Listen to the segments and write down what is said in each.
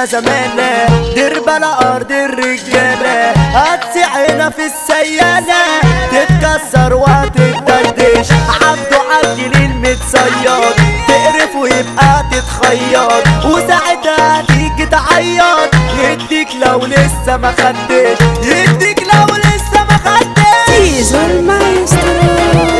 فيها زمانة دير بلا أرض الرجالة هتسعنا في السيالة تتكسر وتتدردش عبده عدل المتصيد تقرف ويبقى تتخيط وساعتها تيجي تعيط يديك لو لسه ما خدتش يديك لو لسه ما خدتش زيزو المايسترو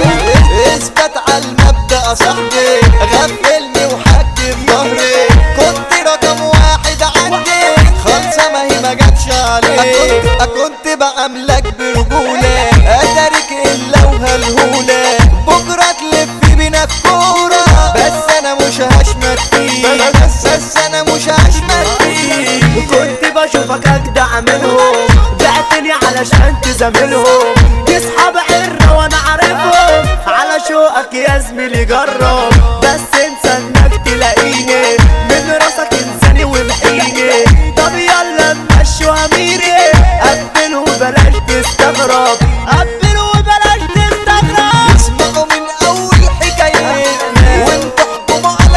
اثبت على المبدأ يا صاحبي غفلني وحجم ظهري كنت رقم واحد عندي خالصة ما هي ما جاتش عليك كنت بعملك برجولة اتارك الا وهالهولة بكرة تلف بينا الكورة بس انا مش هشمت فيك بس, بس انا مش هشمت فيك كنت بشوفك اجدع منهم بعتني علشان تزاملهم تسحب عرة وانا عارفهم على شوقك يا زميلي جرب بس انسى انك تلاقيني من راسك انساني ومحيني طب يلا نمشي واميري قبل وبلاش تستغرب قبل وبلاش تستغرب اسمعوا من اول حكايتنا وانتوا احكموا على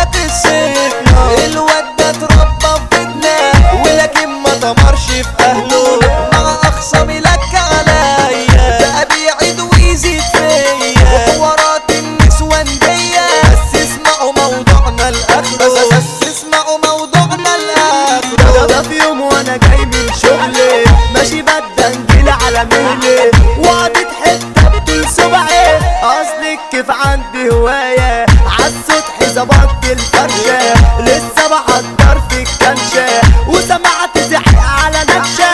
قصتنا الواد ده اتربى في بيتنا ولكن ما تمرش في اهله مع اخصامي لك عليا بقى بيعيد ويزيد فيا حوارات النسوان دي بس اسمعوا موضوعنا الاخر بس, بس اسمعوا موضوعنا الاخر ده ده في يوم وانا جاي من شغلي ماشي بدنجل على مهلي وقعدت حته بطول صبعي اصلك كيف عندي هوايه عالسطح ظبطت الفرشه لسه بحضر في الكنشه وسمعت زعق على نكشه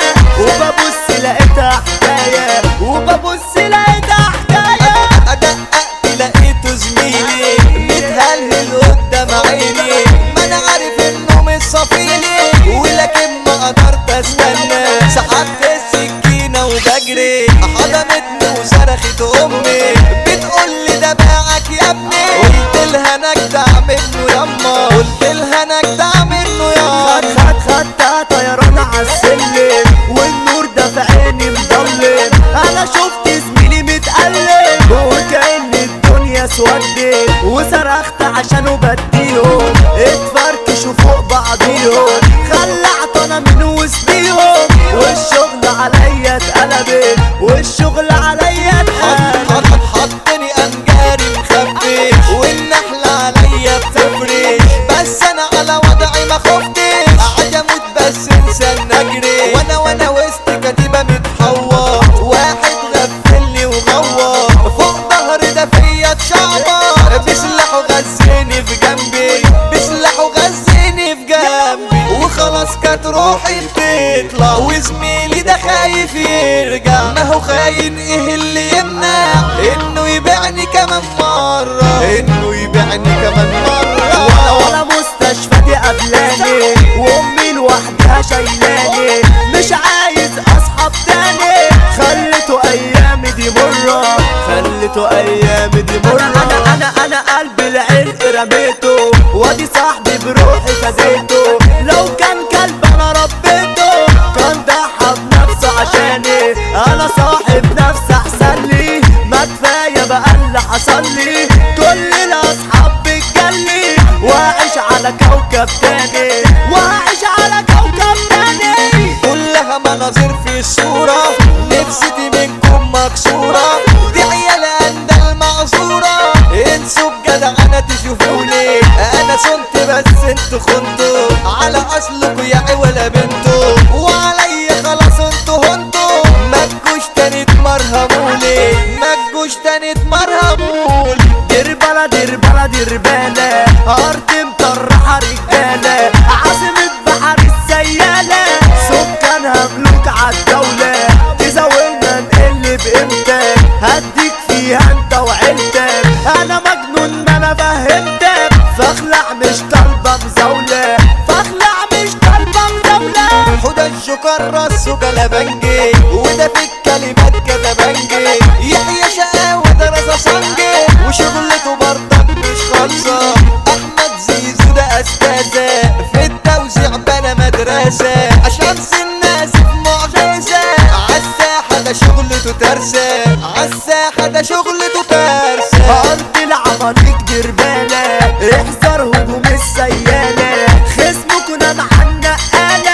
وببص لقيتها حكايه وببص لقيتها حكايه ادققت لقيته زميلي متهلهل قدام عيني ما انا عارف انه مش صفيلي ولكن ما قدرت استنى سحبت السكينه وبجري حضنتني وصرخت امي بتقول لي ده باعك يا ابني قلت لها نجدع منه يما قلت لها نجدع منه خد يا خد خدتها طيران عالسلم والنور ده في عيني مضلم انا شفت زميلي متألم وكأن الدنيا سودت وصرخت عشانه بديهم اتفركشوا فوق بعضيهم خلعت انا من وسطيهم والشغل عليا اتقلبت والشغل عليا اتقلبت حط حط حطني انجاري مخفي والنحلة عليا بتفرش بس انا على وضعي ما خفتش قاعد اموت بس انسى نجري وانا وانا وسط كتيبة متحور واحد غفلني وغور فوق ظهري ده فيا اتشعبر بسلاحه غزني في جنبي بسلاحه غزني في جنبي وخلاص كانت روحي بتطلع وزميلي ده خايف يرجع ما هو خاين ايه اللي يمنع انه يبيعني كمان مرة انه يبيعني كمان مرة ولا ولا مستشفى دي قبلاني وامي لوحدها شايلاني مش عايز اصحاب تاني خليته ايامي دي مرة خليته ايامي دي مرة انا انا انا قلبي العرق رميته وادي صاحبي بروحي فديته لو كان كلب انا ربيته كان ضحى بنفسه عشاني انا صاحب نفسي احسن لي ما كفايه بقى اللي حصل لي كل الاصحاب بتجلي واعيش على كوكب تاني واعيش على كوكب تاني كلها مناظر في الصورة نفسيتي منكم مكسورة دي عيال اندل معذورة انسوا بجدع انا تشوفوني انا صنت بس انتوا خنتوا على اصلكوا يا عولا بنتوا وعليا خلاص انتوا هنتوا ما تجوش تاني تمرهمولي ما تجوش تاني تمرهمولي دير بلا دير بلا دير بالة أرض مطرحة رجالة عاصمة بحر السيالة سكانها ملوك عالدولة تزاولنا نقل بقيمتك هديك فيها انت وعيلتك انا مجنون ما انا فهمتك فاخلع مش طالبة مزاولة فاخلع مش طالبة مزاولة حدى الجوكر راسه جلبنجي وده في الكلمات كتبنجي يحيى شقاوة درس صنجي وشغلته برضك مش خالصة احمد زيزو ده استاذة في التوزيع بنا مدرسة عشان الناس في معجزة عالساحة ده شغلته ترسة عالساحة ده شغلته ترسة أرض العماليق دربالة احذر هجوم السيالة خصمكم نام عن نقالة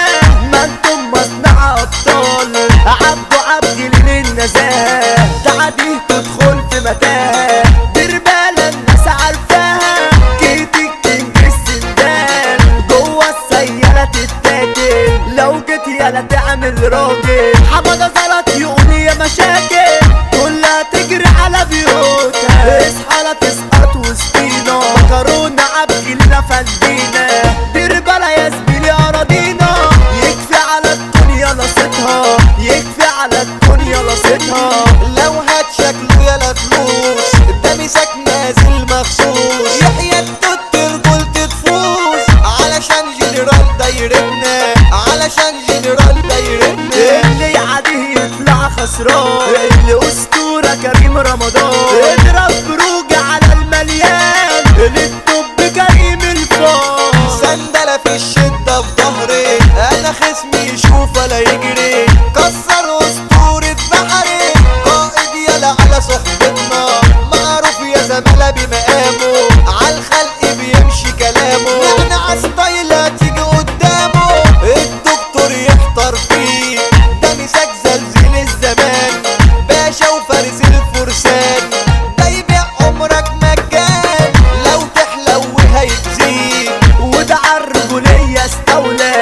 يلا تعمل راجل حمادة زلط يقول يا مشاكل كلها تجري على بيوتها اصحى لا تسقط وسطينا مكرونة عبد فندينا دير بلا يا زميلي اراضينا يكفي على الدنيا لصتها يكفي على الدنيا لصتها لو هات شكله يلا فلوس ده مسك نازل مخصوص يحيى التوت رجولة تفوز علشان جنرال دايرتنا علشان جنرال دايرتنا اللي يعديه يطلع خسران اللي اسطورة كريم رمضان اضرب بروج على المليان اللي الطب كريم الفار سندلة في الشدة في ظهري انا خصمي يشوف ولا يجري كسر اسطورة بحري قائد يلا على صحبتنا معروف يا زمالة بمقامه عالخلق بيمشي كلامه نعنع ستايلة تيجي قدامه الدكتور يحتار فيه ده مساك زلزل الزمان باشا وفارس الفرسان ده يبيع عمرك مجان لو تحلو هيجزيك وده عالرجولية استولى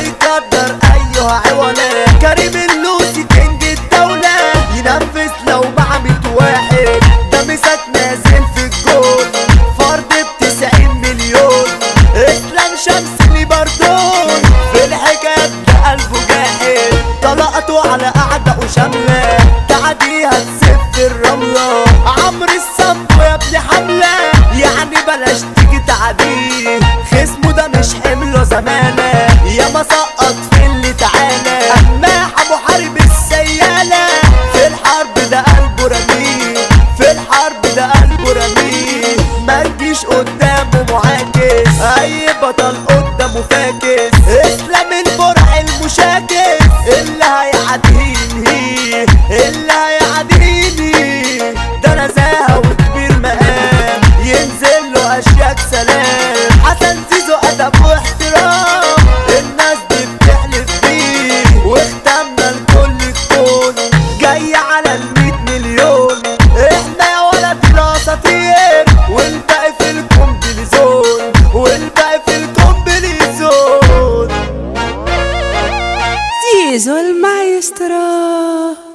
بيقدر ايها عولا كريم اللوسي كينج الدولة ينفذ لو مع ميت واحد ده مسك نازل في الجول فرد بتسعين مليون اسلام شمس بردون في الحكايات ده قلبه جاحد طلقته على قعدة وشاملة تعديها تسف الرملة عمرو الصب يا ابن حملة يعني بلاش تيجي تعديه خصمه ده مش حمله زمانة يا ما سقط في اللي تعالى أماح محارب السيالة في الحرب ده قلبه رميه في الحرب ده قلبه رميه ما تجيش قدامه معاكس أي بطل قدامه فاكس اسلام البرع المشاكس اللي هيعديه ينهيه اللي هيعديه ينهيه ده نزاهة وكبير مقام ينزل له أشياك سلام حسن زيزو أدب واحترام الناس دي بتحلف بيه واختمنا لكل الكون جاي على الميت مليون احنا يا ولد الاساطير والباقي في الكومبليزون والباقي في الكومبليزون Zizou el maestro.